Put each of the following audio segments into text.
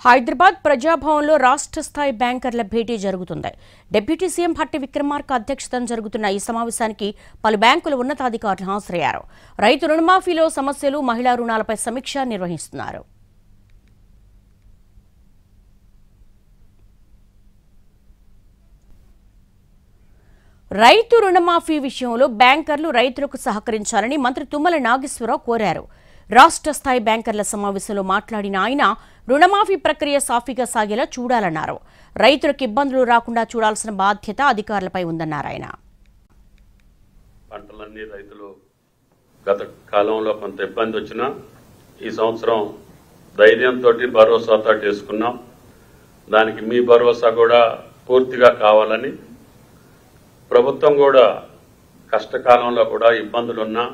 హైదరాబాద్ ప్రజాభవన్లో రాష్ట్ర స్థాయి బ్యాంకర్ల భేటీ జరుగుతుంది డిప్యూటీ సీఎం భట్టి విక్రమార్క అధ్యక్షతన జరుగుతున్న ఈ సమావేశానికి పలు బ్యాంకుల ఉన్నతాధికారులు హాజరయ్యారు రైతు రుణమాఫీలో సమస్యలు మహిళా రుణాలపై సమీక్ష నిర్వహిస్తున్నారు రైతు రుణమాఫీ విషయంలో బ్యాంకర్లు రైతులకు సహకరించాలని మంత్రి తుమ్మల నాగేశ్వరరావు కోరారు రాష్ట్ర స్థాయి బ్యాంకర్ల సమావేశంలో మాట్లాడిన ఆయన రుణమాఫీ ప్రక్రియ సాఫీగా సాగేలా చూడాలన్నారు రైతులకు ఇబ్బందులు రాకుండా చూడాల్సిన బాధ్యత అధికారులపై ఉందన్నారు ఆయన పంటలన్నీ రైతులు గత కాలంలో కొంత ఇబ్బంది వచ్చినా ఈ సంవత్సరం ధైర్యంతో భరోసాతో చేసుకున్నాం దానికి మీ భరోసా కూడా పూర్తిగా కావాలని ప్రభుత్వం కూడా కష్టకాలంలో కూడా ఇబ్బందులున్నా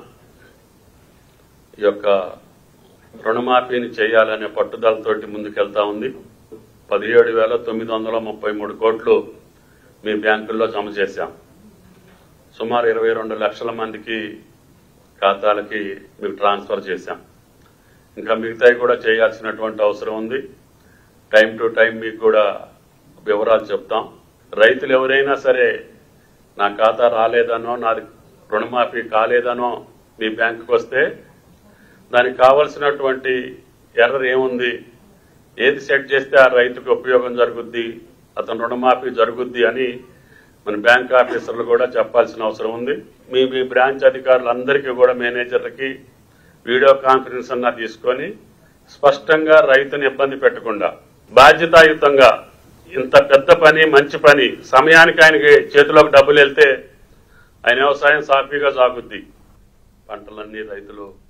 ఈ యొక్క రుణమాఫీని చేయాలనే పట్టుదలతోటి ముందుకెళ్తా ఉంది పదిహేడు వేల తొమ్మిది వందల ముప్పై మూడు కోట్లు మీ బ్యాంకుల్లో జమ చేశాం సుమారు ఇరవై రెండు లక్షల మందికి ఖాతాలకి మీకు ట్రాన్స్ఫర్ చేశాం ఇంకా మిగతాయి కూడా చేయాల్సినటువంటి అవసరం ఉంది టైం టు టైం మీకు కూడా వివరాలు చెప్తాం రైతులు ఎవరైనా సరే నా ఖాతా రాలేదనో నాది రుణమాఫీ కాలేదనో మీ బ్యాంకుకి వస్తే దానికి కావలసినటువంటి ఎర్రర్ ఏముంది ఏది సెట్ చేస్తే ఆ రైతుకు ఉపయోగం జరుగుద్ది అతను రుణమాఫీ జరుగుద్ది అని మన బ్యాంక్ ఆఫీసర్లు కూడా చెప్పాల్సిన అవసరం ఉంది మీ మీ బ్రాంచ్ అధికారులందరికీ కూడా మేనేజర్లకి వీడియో కాన్ఫరెన్స్ అన్నా తీసుకొని స్పష్టంగా రైతుని ఇబ్బంది పెట్టకుండా బాధ్యతాయుతంగా ఇంత పెద్ద పని మంచి పని సమయానికి ఆయనకి చేతిలోకి డబ్బులు వెళ్తే ఆయన వ్యవసాయం సాఫీగా సాగుద్ది పంటలన్నీ రైతులు